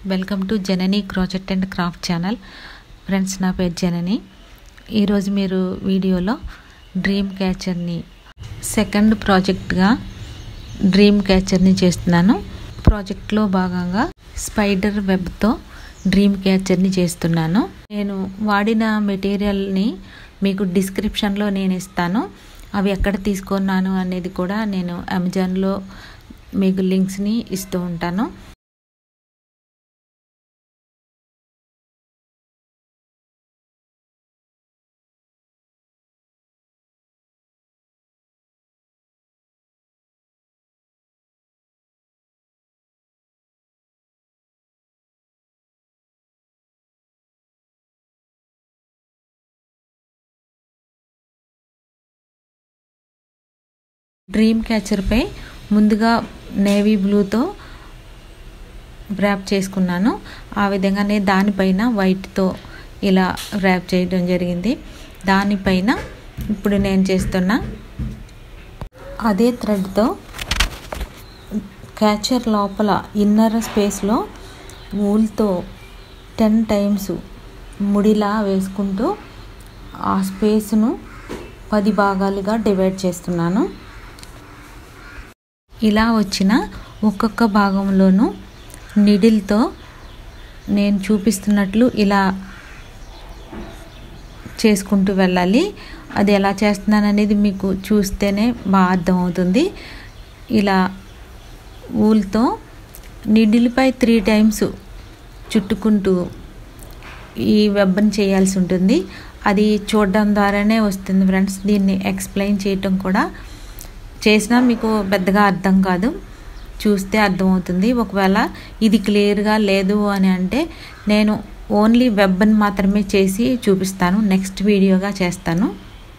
welcome to Janani crochet and craft channel friends నా పేరు జనని ఈరోజు మీరు వీడియోలో డ్రీమ్ క్యాచర్ని సెకండ్ ప్రాజెక్ట్గా డ్రీమ్ క్యాచర్ని చేస్తున్నాను ప్రాజెక్ట్లో భాగంగా స్పైడర్ వెబ్తో డ్రీమ్ క్యాచర్ని చేస్తున్నాను నేను వాడిన మెటీరియల్ని మీకు డిస్క్రిప్షన్లో నేను ఇస్తాను అవి ఎక్కడ తీసుకున్నాను అనేది కూడా నేను అమెజాన్లో మీకు లింక్స్ని ఇస్తూ ఉంటాను డ్రీమ్ క్యాచర్పై ముందుగా నేవీ బ్లూతో ర్యాప్ చేసుకున్నాను ఆ విధంగానే దానిపైన వైట్తో ఇలా ర్యాప్ చేయడం జరిగింది దానిపైన ఇప్పుడు నేను చేస్తున్న అదే థ్రెడ్తో క్యాచర్ లోపల ఇన్నర్ స్పేస్లో వూల్తో టెన్ టైమ్స్ ముడిలా వేసుకుంటూ ఆ స్పేస్ను పది భాగాలుగా డివైడ్ చేస్తున్నాను ఇలా వచ్చిన ఒక్కొక్క భాగంలోనూ నిడిల్తో నేను చూపిస్తున్నట్లు ఇలా చేసుకుంటూ వెళ్ళాలి అది ఎలా చేస్తున్నాను అనేది మీకు చూస్తేనే బాగా అర్థమవుతుంది ఇలా ఊల్తో నిడిల్పై త్రీ టైమ్స్ చుట్టుకుంటూ ఈ వెబ్బని చేయాల్సి ఉంటుంది అది చూడడం ద్వారానే వస్తుంది ఫ్రెండ్స్ దీన్ని ఎక్స్ప్లెయిన్ చేయటం కూడా చేసినా మీకు పెద్దగా అర్థం కాదు చూస్తే అర్థమవుతుంది ఒకవేళ ఇది క్లియర్గా లేదు అని అంటే నేను ఓన్లీ వెబ్ని మాత్రమే చేసి చూపిస్తాను నెక్స్ట్ వీడియోగా చేస్తాను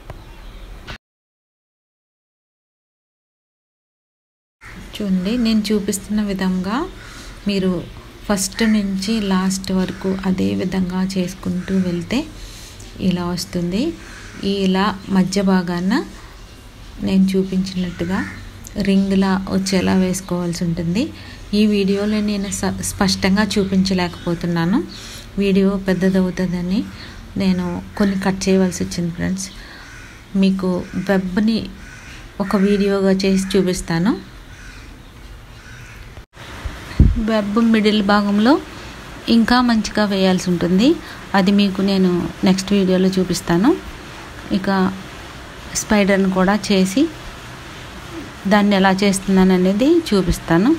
చూడండి నేను చూపిస్తున్న విధంగా మీరు ఫస్ట్ నుంచి లాస్ట్ వరకు అదే విధంగా చేసుకుంటూ వెళ్తే ఇలా వస్తుంది ఈ ఇలా మధ్య భాగాన నేను చూపించినట్టుగా రింగ్లా వచ్చేలా వేసుకోవాల్సి ఉంటుంది ఈ వీడియోలో నేను స్పష్టంగా చూపించలేకపోతున్నాను వీడియో పెద్దదవుతుందని నేను కొన్ని కట్ చేయవలసి వచ్చింది ఫ్రెండ్స్ మీకు వెబ్ని ఒక వీడియోగా చేసి చూపిస్తాను వెబ్ మిడిల్ భాగంలో ఇంకా మంచిగా వేయాల్సి ఉంటుంది అది మీకు నేను నెక్స్ట్ వీడియోలో చూపిస్తాను ఇక స్పైడర్ని కూడా చేసి దాన్ని ఎలా చేస్తున్నాను అనేది చూపిస్తాను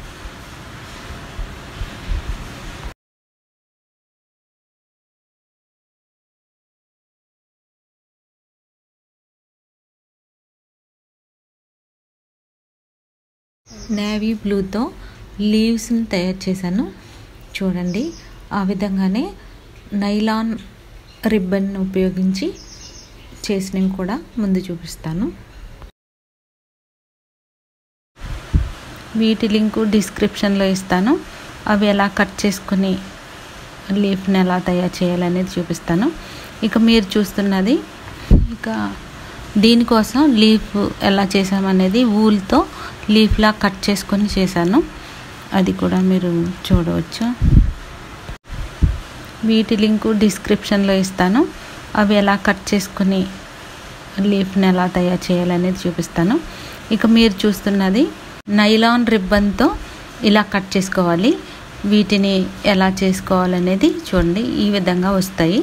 నేవీ బ్లూతో లీవ్స్ని తయారు చేశాను చూడండి ఆ విధంగానే నైలాన్ రిబ్బన్ ఉపయోగించి చేసినవి కూడా ముందు చూపిస్తాను వీటి లింకు డిస్క్రిప్షన్లో ఇస్తాను అవి ఎలా కట్ చేసుకుని లీఫ్ని ఎలా తయారు చేయాలనేది చూపిస్తాను ఇక మీరు చూస్తున్నది ఇక దీనికోసం లీఫ్ ఎలా చేసామనేది వూల్తో లీఫ్లా కట్ చేసుకొని చేశాను అది కూడా మీరు చూడవచ్చు వీటి లింకు డిస్క్రిప్షన్లో ఇస్తాను అవి ఎలా కట్ చేసుకుని లీఫ్ని ఎలా తయారు చేయాలనేది చూపిస్తాను ఇక మీరు చూస్తున్నది నైలాన్ రిబ్బన్తో ఇలా కట్ చేసుకోవాలి వీటిని ఎలా చేసుకోవాలనేది చూడండి ఈ విధంగా వస్తాయి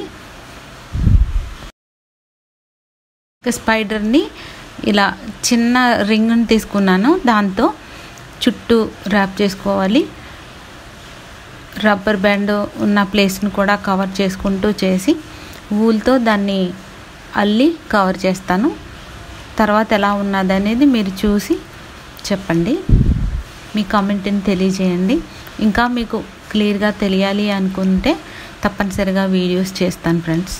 ఇక స్పైడర్ని ఇలా చిన్న రింగ్ని తీసుకున్నాను దాంతో చుట్టూ ర్యాప్ చేసుకోవాలి రబ్బర్ బ్యాండ్ ఉన్న ప్లేస్ని కూడా కవర్ చేసుకుంటూ చేసి వూల్తో దాన్ని అల్లి కవర్ చేస్తాను తర్వాత ఎలా ఉన్నది అనేది మీరు చూసి చెప్పండి మీ కామెంట్ని తెలియజేయండి ఇంకా మీకు క్లియర్గా తెలియాలి అనుకుంటే తప్పనిసరిగా వీడియోస్ చేస్తాను ఫ్రెండ్స్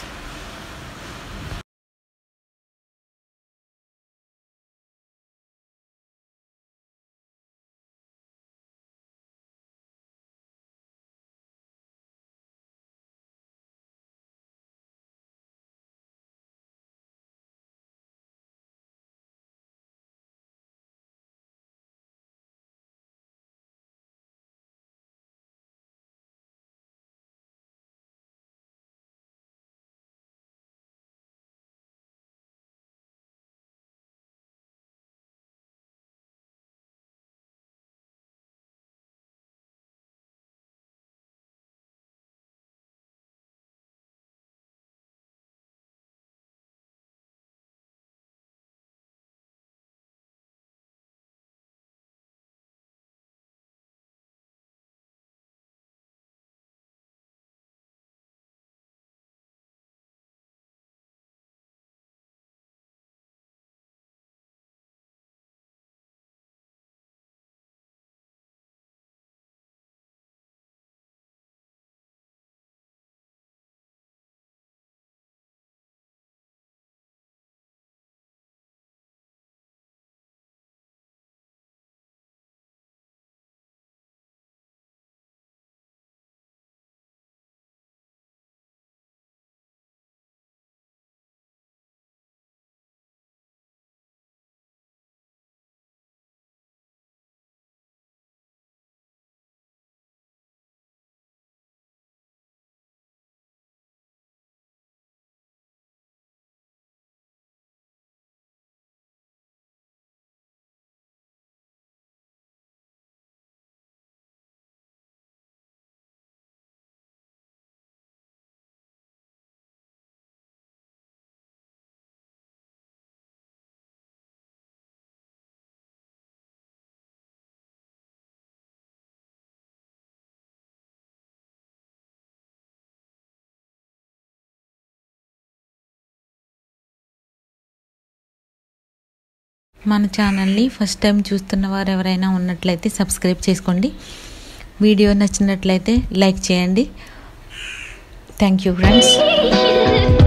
మన ఛానల్ని ఫస్ట్ టైం చూస్తున్న వారు ఎవరైనా ఉన్నట్లయితే సబ్స్క్రైబ్ చేసుకోండి వీడియో నచ్చినట్లయితే లైక్ చేయండి థ్యాంక్ యూ ఫ్రెండ్స్